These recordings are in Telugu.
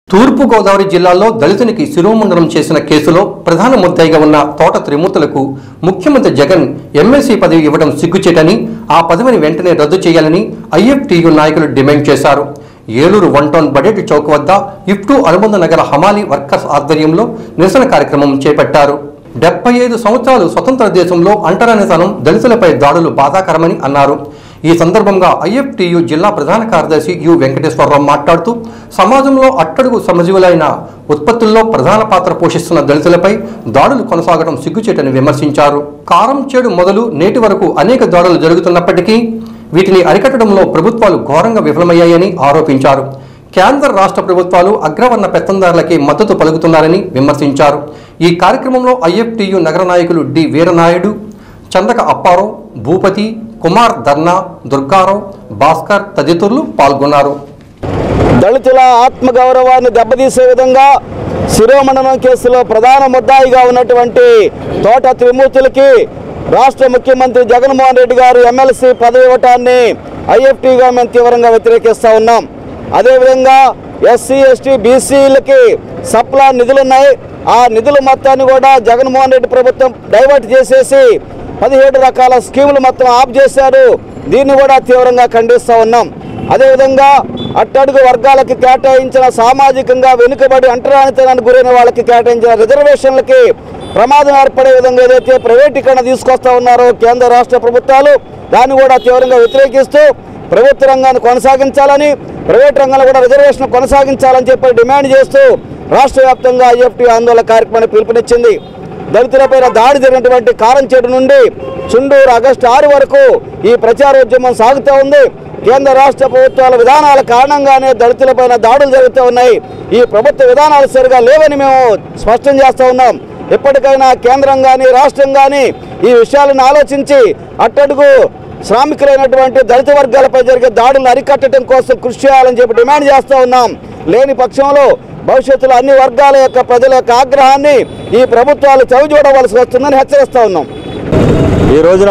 తూర్పుగోదావరి జిల్లాలో దళితునికి శిరోముండనం చేసిన కేసులో ప్రధాన ముద్దాయిగా ఉన్న తోట త్రిమూర్తులకు ముఖ్యమంత్రి జగన్ ఎమ్మెల్సీ పదవి ఇవ్వడం సిగ్గుచేటని ఆ పదవిని వెంటనే రద్దు చేయాలని ఐఎఫ్టీయు నాయకులు డిమాండ్ చేశారు ఏలూరు వన్ టౌన్ బడేటి చౌక్ వద్ద ఇఫ్టు అనుబంధ నగర హమాలీ వర్కర్స్ ఆధ్వర్యంలో నిరసన కార్యక్రమం చేపట్టారు డెబ్బై ఐదు సంవత్సరాలు స్వతంత్ర దేశంలో అంటరానితనం దళితులపై దాడులు బాధాకరమని అన్నారు ఈ సందర్భంగా ఐఎఫ్టియు జిల్లా ప్రధాన కార్యదర్శి యు వెంకటేశ్వరరావు మాట్లాడుతూ సమాజంలో అట్టడుగు శ్రమజీవులైన ఉత్పత్తుల్లో ప్రధాన పాత్ర పోషిస్తున్న దళితులపై దాడులు కొనసాగడం సిగ్గుచేటని విమర్శించారు కారం చేడు మొదలు నేటి వరకు అనేక దాడులు జరుగుతున్నప్పటికీ వీటిని అరికట్టడంలో ప్రభుత్వాలు ఘోరంగా విఫలమయ్యాయని ఆరోపించారు కేంద్ర రాష్ట్ర ప్రభుత్వాలు అగ్రవర్ణ పెత్తందారులకి మద్దతు పలుకుతున్నారని విమర్శించారు ఈ కార్యక్రమంలో ఐఎఫ్టియు నగర నాయకులు డి వీరనాయుడు చందక అప్పారావు భూపతి కుమార్ ధర్నా దుర్గారావు భాస్కర్ తదితరులు పాల్గొన్నారు దళితుల ఆత్మగౌరవాన్ని దెబ్బతీసే విధంగా శిరోమండనం కేసులో ప్రధాన ముద్దాయిగా ఉన్నటువంటి తోట త్రిమూర్తులకి రాష్ట్ర ముఖ్యమంత్రి జగన్మోహన్ రెడ్డి గారు ఎమ్మెల్సీ పదవి ఇవ్వటాన్ని ఐఎఫ్టీగా మేము తీవ్రంగా వ్యతిరేకిస్తూ ఉన్నాం అదేవిధంగా ఎస్సీ ఎస్టీ బీసీలకి సప్లా నిధులున్నాయి ఆ నిధుల మొత్తాన్ని కూడా జగన్మోహన్ రెడ్డి ప్రభుత్వం డైవర్ట్ చేసేసి పదిహేడు రకాల స్కీములు మొత్తం ఆఫ్ చేశారు దీన్ని కూడా తీవ్రంగా ఖండిస్తూ ఉన్నాం అదేవిధంగా అట్టడుగు వర్గాలకి కేటాయించిన సామాజికంగా వెనుకబడి అంటరానితనానికి గురైన వాళ్ళకి కేటాయించిన రిజర్వేషన్లకి ప్రమాదం ఏర్పడే విధంగా ఏదైతే ప్రైవేటీకరణ తీసుకొస్తా ఉన్నారో కేంద్ర రాష్ట్ర ప్రభుత్వాలు దాన్ని కూడా తీవ్రంగా వ్యతిరేకిస్తూ ప్రభుత్వ రంగాన్ని కొనసాగించాలని ప్రైవేట్ రంగంలో కూడా రిజర్వేషన్ కొనసాగించాలని చెప్పి డిమాండ్ చేస్తూ రాష్ట్ర వ్యాప్తంగా ఐఎఫ్టీ ఆందోళన కార్యక్రమాన్ని పిలుపునిచ్చింది దళితులపై దాడి జరిగినటువంటి కారంచేడు నుండి చుండూరు ఆగస్టు ఆరు వరకు ఈ ప్రచారోద్యమం సాగుతూ ఉంది కేంద్ర రాష్ట్ర ప్రభుత్వాల విధానాల కారణంగానే దళితులపైన దాడులు జరుగుతూ ఉన్నాయి ఈ ప్రభుత్వ విధానాలు సరిగా లేవని మేము స్పష్టం చేస్తూ ఉన్నాం ఎప్పటికైనా కేంద్రం కానీ రాష్ట్రం కానీ ఈ విషయాలను ఆలోచించి అట్టడుగు శ్రామికులైనటువంటి దళిత వర్గాలపై జరిగే దాడులను అరికట్టడం కోసం కృషి చేయాలని చెప్పి డిమాండ్ చేస్తూ ఉన్నాం లేని పక్షంలో భవిష్యత్తులో అన్ని వర్గాల యొక్క ప్రజల యొక్క ఆగ్రహాన్ని ఈ ప్రభుత్వాలు చవిచూడవలసి వస్తుందని హెచ్చరిస్తూ ఉన్నాం ఈ రోజున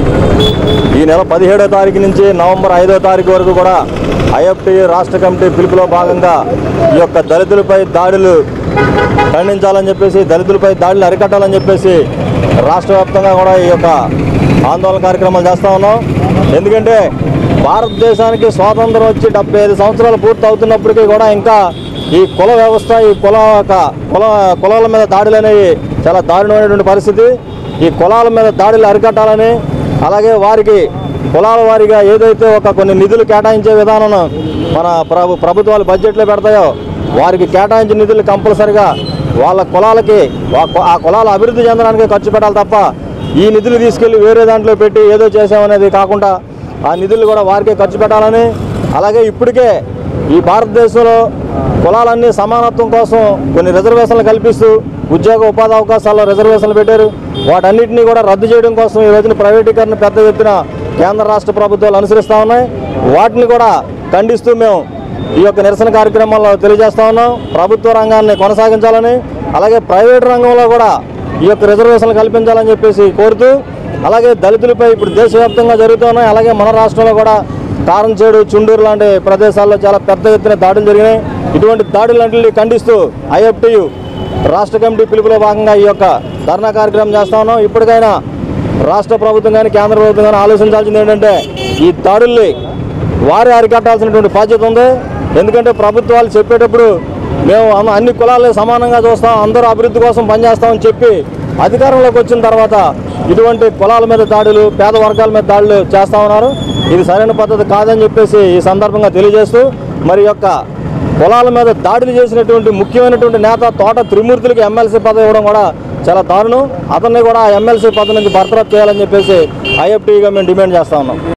ఈ నెల పదిహేడో తారీఖు నుంచి నవంబర్ ఐదో తారీఖు వరకు కూడా ఐఎఫ్టి రాష్ట్ర కమిటీ పిలుపులో భాగంగా ఈ యొక్క దళితులపై దాడులు ఖండించాలని చెప్పేసి దళితులపై దాడులు అరికట్టాలని చెప్పేసి రాష్ట్ర వ్యాప్తంగా కూడా ఈ యొక్క ఆందోళన కార్యక్రమాలు చేస్తూ ఉన్నాం ఎందుకంటే భారతదేశానికి స్వాతంత్రం వచ్చి డెబ్బై ఐదు సంవత్సరాలు పూర్తి అవుతున్నప్పటికీ కూడా ఇంకా ఈ కుల వ్యవస్థ ఈ కుల యొక్క కుల కులాల మీద దాడులు అనేవి చాలా దారుణమైనటువంటి పరిస్థితి ఈ కులాల మీద దాడులు అరికట్టాలని అలాగే వారికి కులాల వారిగా ఏదైతే ఒక కొన్ని నిధులు కేటాయించే విధానం మన ప్రభు ప్రభుత్వాలు బడ్జెట్లో పెడతాయో వారికి కేటాయించిన నిధులు కంపల్సరిగా వాళ్ళ కులాలకి వా- ఆ కులాల అభివృద్ధి చెందడానికి ఖర్చు పెట్టాలి తప్ప ఈ నిధులు తీసుకెళ్లి వేరే దాంట్లో పెట్టి ఏదో చేసామనేది కాకుండా ఆ నిధులు కూడా వారికే ఖర్చు పెట్టాలని అలాగే ఇప్పటికే ఈ భారతదేశంలో కులాలన్నీ సమానత్వం కోసం కొన్ని రిజర్వేషన్లు కల్పిస్తూ ఉద్యోగ ఉపాధి అవకాశాల్లో రిజర్వేషన్లు పెట్టారు వాటన్నిటినీ కూడా రద్దు చేయడం కోసం ఈ రోజున ప్రైవేటీకరణ పెద్ద ఎత్తున కేంద్ర రాష్ట్ర ప్రభుత్వాలు అనుసరిస్తూ ఉన్నాయి వాటిని కూడా ఖండిస్తూ మేము ఈ యొక్క నిరసన కార్యక్రమాల్లో తెలియజేస్తా ఉన్నాం ప్రభుత్వ రంగాన్ని కొనసాగించాలని అలాగే ప్రైవేట్ రంగంలో కూడా ఈ యొక్క రిజర్వేషన్లు కల్పించాలని చెప్పేసి కోరుతూ అలాగే దళితులపై ఇప్పుడు దేశవ్యాప్తంగా జరుగుతున్నాయి అలాగే మన రాష్ట్రంలో కూడా కారంచేడు చుండూరు లాంటి ప్రదేశాల్లో చాలా పెద్ద ఎత్తున దాడులు జరిగినాయి ఇటువంటి దాడులంటిని ఖండిస్తూ ఐఎఫ్టియు రాష్ట్ర కమిటీ పిలుపులో భాగంగా ఈ యొక్క ధర్నా కార్యక్రమం చేస్తా ఉన్నాం ఇప్పటికైనా రాష్ట్ర ప్రభుత్వం కానీ కేంద్ర ప్రభుత్వం కానీ ఆలోచించాల్సింది ఏంటంటే ఈ దాడుల్ని వారే అరికట్టాల్సినటువంటి బాధ్యత ఉంది ఎందుకంటే ప్రభుత్వాలు చెప్పేటప్పుడు మేము అన్న- అన్ని కులాలు సమానంగా చూస్తాం అందరూ అభివృద్ధి కోసం పనిచేస్తామని చెప్పి అధికారంలోకి వచ్చిన తర్వాత ఇటువంటి కులాల మీద దాడులు పేద వర్గాల మీద దాడులు చేస్తా ఉన్నారు ఇది సరైన పద్ధతి కాదని చెప్పేసి ఈ సందర్భంగా తెలియజేస్తూ మరి ఈ యొక్క కులాల మీద దాడులు చేసినటువంటి ముఖ్యమైనటువంటి నేత తోట త్రిమూర్తులకి ఎమ్మెల్సీ పదవి ఇవ్వడం కూడా చాలా దారుణం అతన్ని కూడా ఎమ్మెల్సీ పదవి నుంచి బర్తరఫ్ చేయాలని చెప్పేసి ఐఎఫ్టీగా మేము డిమాండ్ చేస్తా ఉన్నాం